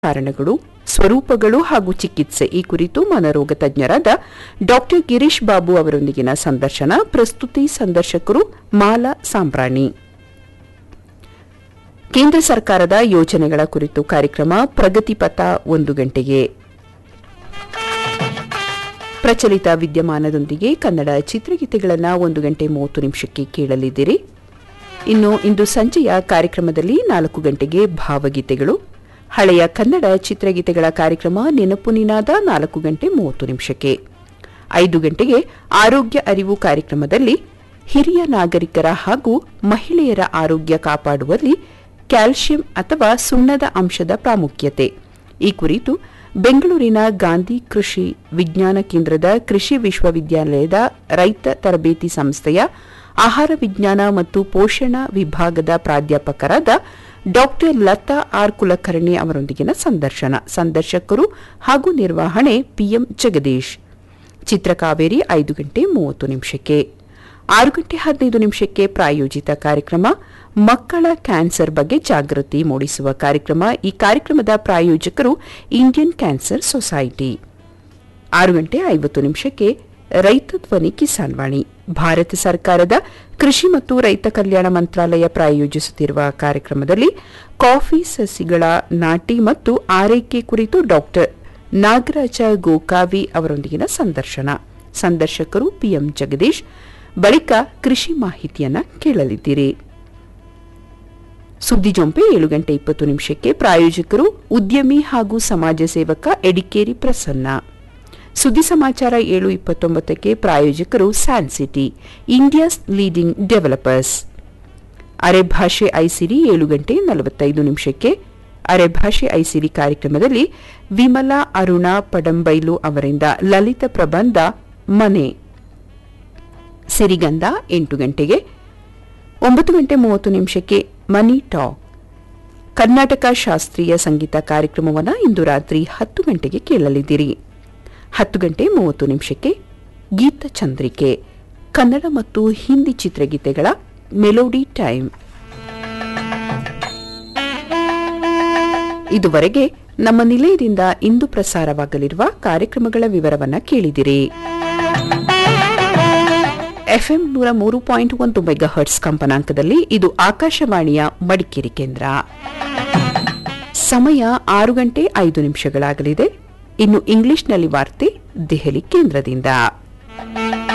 ಕಾರಣಗಳು ಸ್ವರೂಪಗಳು ಹಾಗೂ ಚಿಕಿತ್ಸೆ ಈ ಕುರಿತು ಮನರೋಗ ತಜ್ಞರಾದ ಡಾಕ್ಟರ್ ಗಿರೀಶ್ ಬಾಬು ಅವರೊಂದಿಗಿನ ಸಂದರ್ಶನ ಪ್ರಸ್ತುತಿ ಸಂದರ್ಶಕರು ಮಾಲಾ ಸಾಂಬ್ರಾಣಿ ಕೇಂದ್ರ ಸರ್ಕಾರದ ಯೋಜನೆಗಳ ಕುರಿತು ಕಾರ್ಯಕ್ರಮ ಪ್ರಗತಿಪಥ ಒಂದು ಗಂಟೆಗೆ ಪ್ರಚಲಿತ ವಿದ್ಯಮಾನದೊಂದಿಗೆ ಕನ್ನಡ ಚಿತ್ರಗೀತೆಗಳನ್ನು ಒಂದು ಗಂಟೆ ಮೂವತ್ತು ನಿಮಿಷಕ್ಕೆ ಕೇಳಲಿದ್ದೀರಿ ಇನ್ನು ಇಂದು ಸಂಜೆಯ ಕಾರ್ಯಕ್ರಮದಲ್ಲಿ ನಾಲ್ಕು ಗಂಟೆಗೆ ಭಾವಗೀತೆಗಳು ಹಳೆಯ ಕನ್ನಡ ಚಿತ್ರಗೀತೆಗಳ ಕಾರ್ಯಕ್ರಮ ನೆನಪು ನಿನಾದ ನಾಲ್ಕು ಗಂಟೆ ಮೂವತ್ತು ನಿಮಿಷಕ್ಕೆ ಐದು ಗಂಟೆಗೆ ಆರೋಗ್ಯ ಅರಿವು ಕಾರ್ಯಕ್ರಮದಲ್ಲಿ ಹಿರಿಯ ನಾಗರಿಕರ ಹಾಗೂ ಮಹಿಳೆಯರ ಆರೋಗ್ಯ ಕಾಪಾಡುವಲ್ಲಿ ಕ್ಯಾಲ್ಸಿಯಂ ಅಥವಾ ಸುಣ್ಣದ ಅಂಶದ ಪ್ರಾಮುಖ್ಯತೆ ಈ ಕುರಿತು ಬೆಂಗಳೂರಿನ ಗಾಂಧಿ ಕೃಷಿ ವಿಜ್ಞಾನ ಕೇಂದ್ರದ ಕೃಷಿ ವಿಶ್ವವಿದ್ಯಾಲಯದ ರೈತ ತರಬೇತಿ ಸಂಸ್ಥೆಯ ಆಹಾರ ವಿಜ್ಞಾನ ಮತ್ತು ಪೋಷಣ ವಿಭಾಗದ ಪ್ರಾಧ್ಯಾಪಕರಾದ ಡಾಕ್ಟರ್ ಲತಾ ಆರ್ ಕುಲಕರ್ಣಿ ಅವರೊಂದಿಗಿನ ಸಂದರ್ಶನ ಸಂದರ್ಶಕರು ಹಾಗೂ ನಿರ್ವಹಣೆ ಪಿಎಂ ಜಗದೀಶ್ ಚಿತ್ರಕಾವೇರಿ ಐದು ಗಂಟೆ ಮೂವತ್ತು ನಿಮಿಷಕ್ಕೆ ಆರು ಗಂಟೆ ಹದಿನೈದು ನಿಮಿಷಕ್ಕೆ ಪ್ರಾಯೋಜಿತ ಕಾರ್ಯಕ್ರಮ ಮಕ್ಕಳ ಕ್ಯಾನ್ಸರ್ ಬಗ್ಗೆ ಜಾಗೃತಿ ಮೂಡಿಸುವ ಕಾರ್ಯಕ್ರಮ ಈ ಕಾರ್ಯಕ್ರಮದ ಪ್ರಾಯೋಜಕರು ಇಂಡಿಯನ್ ಕ್ಯಾನ್ಸರ್ ಸೊಸೈಟಿ ಆರು ಗಂಟೆ ಐವತ್ತು ನಿಮಿಷಕ್ಕೆ ರೈತ ಧ್ವನಿ ಕಿಸಾನ್ ವಾಣಿ ಭಾರತ ಸರ್ಕಾರದ ಕೃಷಿ ಮತ್ತು ರೈತ ಕಲ್ಯಾಣ ಮಂತ್ರಾಲಯ ಪ್ರಾಯೋಜಿಸುತ್ತಿರುವ ಕಾರ್ಯಕ್ರಮದಲ್ಲಿ ಕಾಫಿ ಸಸಿಗಳ ನಾಟಿ ಮತ್ತು ಆರೈಕೆ ಕುರಿತು ಡಾಕ್ಟರ್ ನಾಗರಾಜ ಗೋಕಾವಿ ಅವರೊಂದಿಗಿನ ಸಂದರ್ಶನ ಸಂದರ್ಶಕರು ಪಿಎಂ ಜಗದೀಶ್ ಬಳಿಕ ಕೃಷಿ ಮಾಹಿತಿಯನ್ನ ಕೇಳಲಿದ್ದೀರಿ ಸುದ್ದಿಜೊಂಪೆ ಏಳು ಗಂಟೆ ಇಪ್ಪತ್ತು ನಿಮಿಷಕ್ಕೆ ಪ್ರಾಯೋಜಕರು ಉದ್ಯಮಿ ಹಾಗೂ ಸಮಾಜ ಸೇವಕ ಎಡಿಕೇರಿ ಪ್ರಸನ್ನ ಸುದ್ದಿ ಸಮಾಚಾರ ಏಳು ಇಪ್ಪತ್ತೊಂಬತ್ತಕ್ಕೆ ಪ್ರಾಯೋಜಕರು San City India's leading developers Arebhashe Aisiri ಏಳು ಗಂಟೆ ನಲವತ್ತೈದು ನಿಮಿಷಕ್ಕೆ ಅರೆಭಾಷೆ ಐಸಿರಿ ಕಾರ್ಯಕ್ರಮದಲ್ಲಿ ವಿಮಲಾ ಅರುಣ ಪಡಂಬೈಲು ಅವರಿಂದ ಲಲಿತ ಪ್ರಬಂಧ ಮನೆ ಸಿರಿಗಂಧ ಎಂಟು ಗಂಟೆಗೆ ಒಂಬತ್ತು ಗಂಟೆ ಮೂವತ್ತು ನಿಮಿಷಕ್ಕೆ ಮನಿ ಟಾಕ್ ಕರ್ನಾಟಕ ಶಾಸ್ತ್ರೀಯ ಸಂಗೀತ ಕಾರ್ಯಕ್ರಮವನ್ನು ಇಂದು ರಾತ್ರಿ ಹತ್ತು ಗಂಟೆಗೆ ಕೇಳಲಿದ್ದೀರಿ ಹತ್ತು ಗಂಟೆ ಮೂವತ್ತು ನಿಮಿಷಕ್ಕೆ ಗೀತ ಚಂದ್ರಿಕೆ ಕನ್ನಡ ಮತ್ತು ಹಿಂದಿ ಚಿತ್ರಗೀತೆಗಳ ಮೆಲೋಡಿ ಟೈಮ್ ಇದುವರೆಗೆ ನಮ್ಮ ನಿಲಯದಿಂದ ಇಂದು ಪ್ರಸಾರವಾಗಲಿರುವ ಕಾರ್ಯಕ್ರಮಗಳ ವಿವರವನ್ನ ಕೇಳಿದಿರಿ ಎಫ್ಎಂ ನೂರ ಮೂರು ಪಾಯಿಂಟ್ ಒಂದು ಮೆಗಾಹರ್ಟ್ಸ್ ಕಂಪನಾಂಕದಲ್ಲಿ ಇದು ಆಕಾಶವಾಣಿಯ ಮಡಿಕೇರಿ ಕೇಂದ್ರ ಸಮಯ ಆರು ಗಂಟೆ ಐದು ನಿಮಿಷಗಳಾಗಲಿದೆ ಇನ್ನು ಇಂಗ್ಲಿಷ್ನಲ್ಲಿ ವಾರ್ತೆ ದೆಹಲಿ ಕೇಂದ್ರದಿಂದ